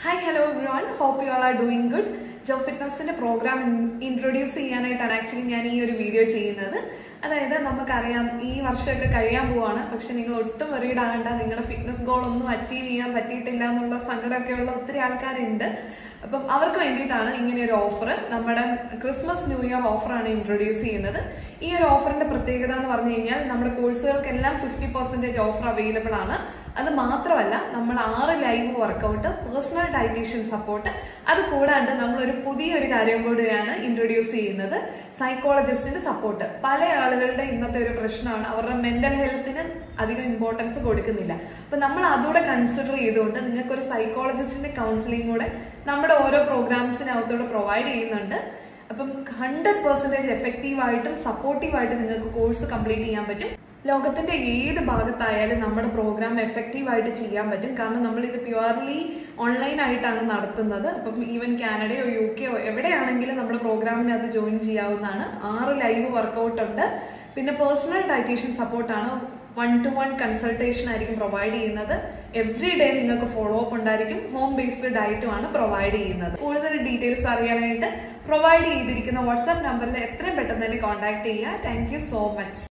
hi hello everyone hope you all are doing good Jo ഫിറ്റ്നസിന്റെ program introduce ചെയ്യാനായിട്ടാണ് actually ഞാൻ ഈ ഒരു വീഡിയോ ചെയ്യുന്നത് അതായത് നമുക്കറിയാം ഈ വർഷമൊക്കെ കഴിയാൻ പോവാണ് പക്ഷെ നിങ്ങൾ ഒട്ടും വെറീഡ് ആകണ്ട നിങ്ങളുടെ ഫിറ്റ്നസ് ഗോൾ ഒന്നും അച്ചീവ് ചെയ്യാൻ പറ്റിയിട്ടില്ല എന്നുള്ള സങ്കടമൊക്കെ ഉള്ള ഒത്തിരി ആൾക്കാരുണ്ട് അപ്പം അവർക്ക് വേണ്ടിയിട്ടാണ് ഇങ്ങനെ ഒരു ഓഫർ നമ്മുടെ ക്രിസ്മസ് ന്യൂ ഇയർ ഓഫറാണ് ഇൻട്രൊഡ്യൂസ് ചെയ്യുന്നത് ഈ ഒരു ഓഫറിന്റെ പ്രത്യേകത എന്ന് പറഞ്ഞു കഴിഞ്ഞാൽ നമ്മുടെ കോഴ്സുകൾക്കെല്ലാം ഫിഫ്റ്റി പെർസെൻറ്റേജ് ഓഫർ അവൈലബിൾ ആണ് അത് മാത്രമല്ല നമ്മൾ ആറ് live workout personal dietitian support അത് കൂടാണ്ട് നമ്മളൊരു പുതിയൊരു കാര്യം കൂടിയാണ് ഇൻട്രൊഡ്യൂസ് ചെയ്യുന്നത് സൈക്കോളജിസ്റ്റിന്റെ സപ്പോർട്ട് പല ആളുകളുടെ ഇന്നത്തെ ഒരു പ്രശ്നമാണ് അവരുടെ മെന്റൽ ഹെൽത്തിന് അധികം ഇമ്പോർട്ടൻസ് കൊടുക്കുന്നില്ല അപ്പൊ നമ്മൾ അതുകൂടെ കൺസിഡർ ചെയ്തുകൊണ്ട് നിങ്ങൾക്ക് ഒരു സൈക്കോളജിസ്റ്റിന്റെ കൗൺസിലിംഗ് കൂടെ നമ്മുടെ ഓരോ പ്രോഗ്രാംസിനകത്തൂടെ പ്രൊവൈഡ് ചെയ്യുന്നുണ്ട് അപ്പം ഹൺഡ്രഡ് പെർസെൻറ്റേജ് എഫക്റ്റീവായിട്ടും സപ്പോർട്ടീവായിട്ടും നിങ്ങൾക്ക് കോഴ്സ് കംപ്ലീറ്റ് ചെയ്യാൻ പറ്റും ലോകത്തിന്റെ ഏത് ഭാഗത്തായാലും നമ്മുടെ പ്രോഗ്രാം എഫക്റ്റീവായിട്ട് ചെയ്യാൻ പറ്റും കാരണം നമ്മൾ ഇത് പ്യുവർലി ഓൺലൈൻ ആയിട്ടാണ് നടത്തുന്നത് അപ്പം ഈവൻ കാനഡയോ യു കെയോ എവിടെയാണെങ്കിലും നമ്മുടെ പ്രോഗ്രാമിനകത്ത് ജോയിൻ ചെയ്യാവുന്നതാണ് ആറ് ലൈവ് വർക്കൗട്ട് ഉണ്ട് പിന്നെ പേഴ്സണൽ ഡയറ്റീഷ്യൻ സപ്പോർട്ടാണ് വൺ ടു വൺ കൺസൾട്ടേഷൻ ആയിരിക്കും പ്രൊവൈഡ് ചെയ്യുന്നത് എവറി ഡേ നിങ്ങൾക്ക് ഫോളോ അപ്പ് ഉണ്ടായിരിക്കും ഹോം ബേസ്ഡ് ഡയറ്റുമാണ് പ്രൊവൈഡ് ചെയ്യുന്നത് കൂടുതൽ ഡീറ്റെയിൽസ് അറിയാനായിട്ട് പ്രൊവൈഡ് ചെയ്തിരിക്കുന്ന വാട്സാപ്പ് നമ്പറിൽ എത്രയും പെട്ടെന്ന് തന്നെ കോൺടാക്ട് ചെയ്യുക താങ്ക് യു സോ മച്ച്